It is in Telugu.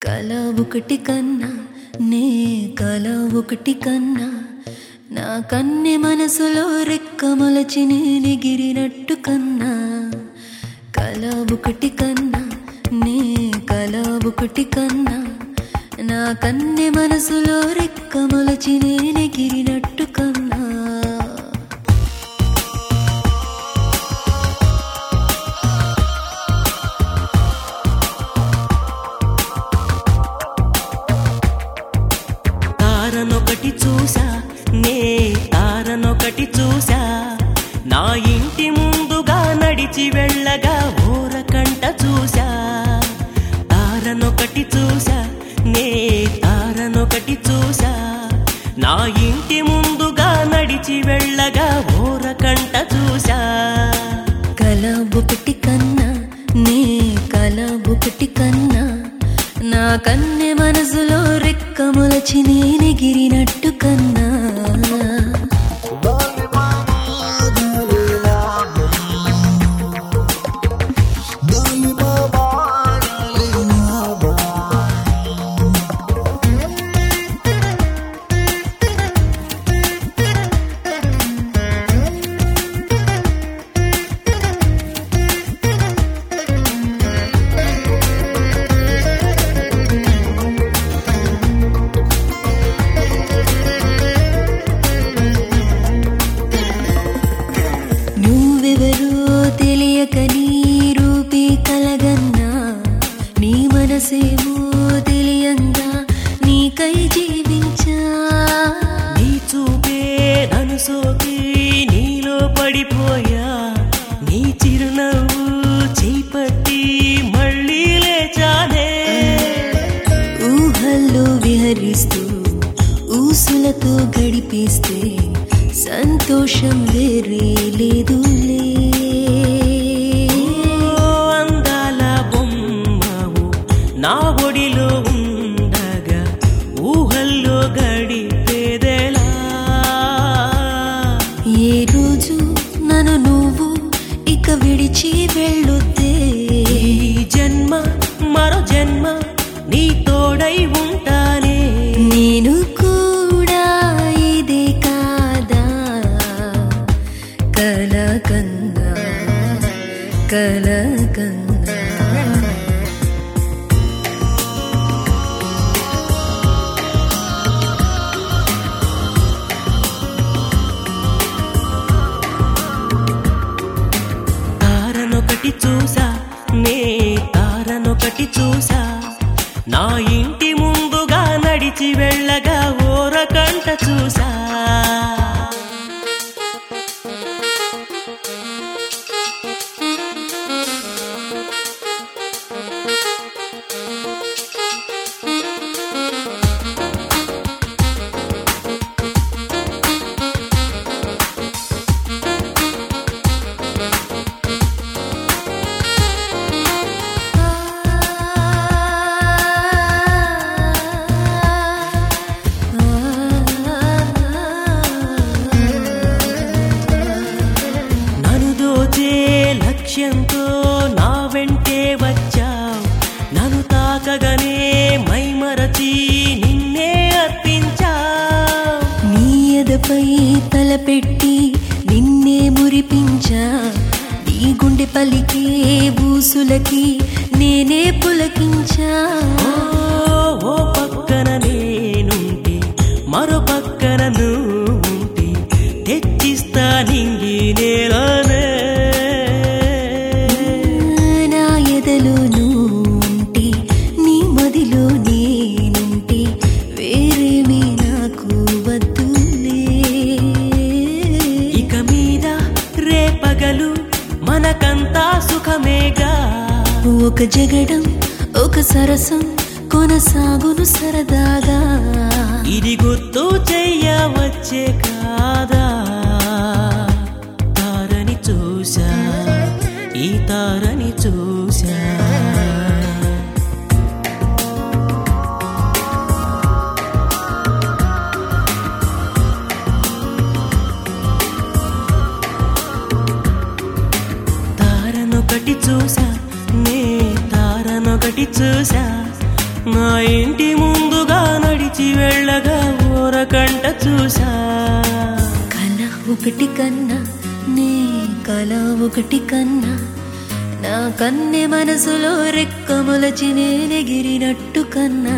కల ఒకటి కన్నా నే కల ఒకటి కన్నా నా కన్నె మనసులో రెక్కమలచి నేనెగిరినట్టు కన్నా కల ఒకటి కన్నా నే కల ఒకటి కన్నా నా కన్నె మనసులో రెక్కమలచి నేనెగిరినట్టు కన్నా తారనొకటి చూసా నే తారనొకటి చూసా నా ఇంటి ముందుగా నడిచి వెళ్ళగా ఊరకంట చూసా తారనొకటి చూసా నే తారనొకటి చూసా నా ఇంటి ముందుగా నడిచి వెళ్ళగా ఊరకంట చూసా కల ఒకటి కన్నా నే కల ఒకటి కన్నా నా కన్నె మనసులో రెక్కములచి నేనెగిరినట్టు కన్నా నువ్వెవరో తెలియక నీ రూపే కలగన్నా నీ మనసేమో తెలియంగా నీకై జీవించా నీ చూపే నన్ను సోకి నీలో పడిపోయా నీ చిరునవ్వు చేపట్టి మళ్ళీ లేచానే ఊహల్లో విహరిస్తూ ఊసులతో గడిపేస్తే సంతోషం వేరే లేదులే ఓ అందాల బొమ్మవు నా ఒడిలో ఉండగా ఊహల్లో గడిపేదెలా ఏ రోజు నన్ను నువ్వు ఇక విడిచి వెళ్ళొద్దే ఈ జన్మ మరో జన్మ నీ తోడై ఉంటానే నేను కూడా ఇదే కాదా కల కన్నా కల కన్నా తారనొకటి చూసా నే తారనొకటి చూసా నా ఇంటి ముందుగా నడిచి వెళ్ళగా ఓరకంట చూసా నన్ను దోచే లక్ష్యంతో నా వెంటే వచ్చావు నన్ను తాకగానే మైమరచి నిన్నే అర్పించావు నీ ఎదపై తలపెట్టి నిన్నే మురిపించా నీ గుండె పలికే బూసులకి నేనే పులకించా ఓ ఓ పక్కన నేనుంటే మరో పక్కన నువ్వు ఉంటే తెచ్చిస్తా నింగి నేలనే నా ఎదలో నువ్వుంటే నీ మదిలో నేనుంటే వేరేమి నాకు వద్దులే ఇక మీద రేపగలు మనకంతా సుఖమేగా ఒక జగడం ఒక సరసం కొనసాగును సరదాగా ఇది గుర్తు చెయ్యవచ్చే కాదా తారని చూసా ఈ తారని చూసా తారనొకటి చూసా నే తారనొకటి చూసా నా ఇంటి ముందుగా నడిచి వెళ్ళగా ఊరకంట చూసా కళ ఒకటి కన్నా నీ కళ ఒకటి కన్నా నా కన్నె మనసులో రెక్కములచి నేనెగిరినట్టు కన్నా